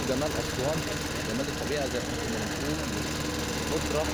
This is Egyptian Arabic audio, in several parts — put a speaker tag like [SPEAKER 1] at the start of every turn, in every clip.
[SPEAKER 1] جمال أسوان جمال الطبيعة زي ما كنا بنقول خضرة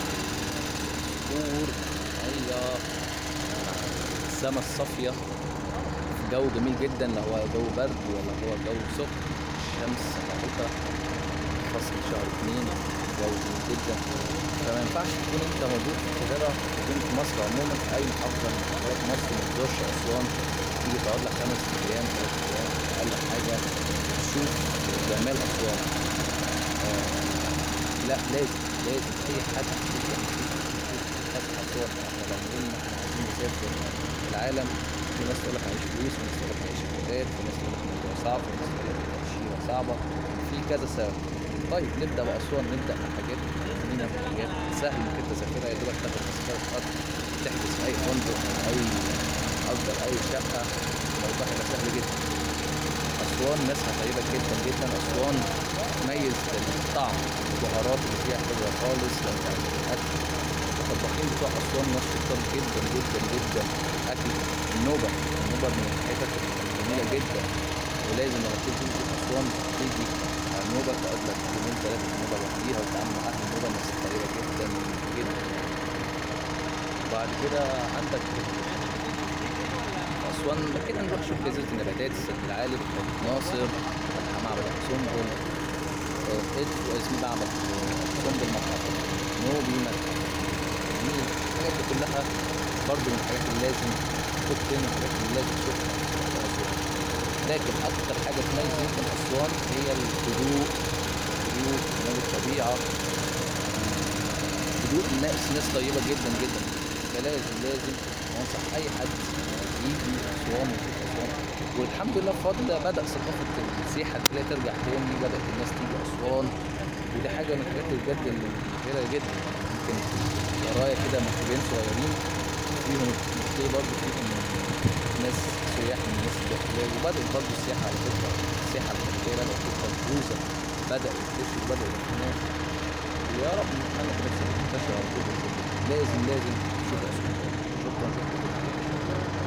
[SPEAKER 1] صخور مية السما الصافية جو جميل جدا لا هو جو برد ولا هو جو سخن الشمس حقيقة فصل شهر اتنين جو جميل جدا فما ينفعش تكون انت موجود في القاهرة تكون في مصر عموما في أي محافظة من محافظات مصر ما تزورش أسوان تيجي تقعد لك خمس أيام ثلاث أيام أقل حاجة تشوف جمال أسوان آه لا لازم لازم أي حد يبقى يشوف يشوف أسوان احنا لو قلنا احنا عايزين نسافر العالم في ناس تقول لك معيش فلوس في ناس تقول لك معيش امكانيات في ناس تقول لك الموضوع صعب في ناس تقول لك التأشيرة صعبة في كذا سبب طيب نبدأ بأسوان نبدأ بحاجات خلينا في حاجات سهل انك انت تسافرها يا دوبك تاخد تذكرة قطر تحجز في أي فندق أو أي أفضل أي شقة الموضوع هيبقى سهل جدا أسوان ناسها طيبة جدا جدا أسوان تميز بالطعم البهارات اللي فيها حلوة خالص لو انت عايز الأكل الطباخين بتوع أسوان ناس شطار جدا جدا جدا أكل النوبة النوبة من الحتت الجميلة جدا ولازم لما تيجي تشوف أسوان تيجي على النوبة تقعد لك يومين ثلاثة في النوبة لوحديها وتتعامل مع أهل النوبة ناس طيبة جدا جدا وبعد كده عندك في أسوان كده نروح نشوف جزيرة النباتات السد العالي بحيرة ناصر فتح معبد أبو سمبل آه، إد- اسمه معبد أبو سمبل متحف نوبي متحف جميل الحاجات دي كلها برضه من الحاجات اللي لازم توب 10 من الحاجات اللي لازم تشوفها في أسوان لكن أكتر حاجة تميز يمكن أسوان هي الهدوء الهدوء جمال الطبيعة هدوء الناس ناس طيبة جدا جدا فلازم لازم أنصح أي حد يجي أسوان ويشوف أسوان والحمد لله بفضل الله بدأ ثقافة السياحة تلاقي ترجع تاني بدأت الناس تيجي أسوان ودي حاجة من الحاجات اللي بجد المبهرة جدا يمكن ورايا كده مكتوبين صغيرين فيهم تلاقي برضه فيهم ناس سياح من الناس الداخلية وبدأت برضه السياحة على فكرة السياحة الداخلية بدأت تبقى مفروزة بدأ ينتشر بدأ الناس ويا رب نتمنى كده تنتشر على طول بإذن الله. لازم لازم تشوف أسوان شكرا شكرا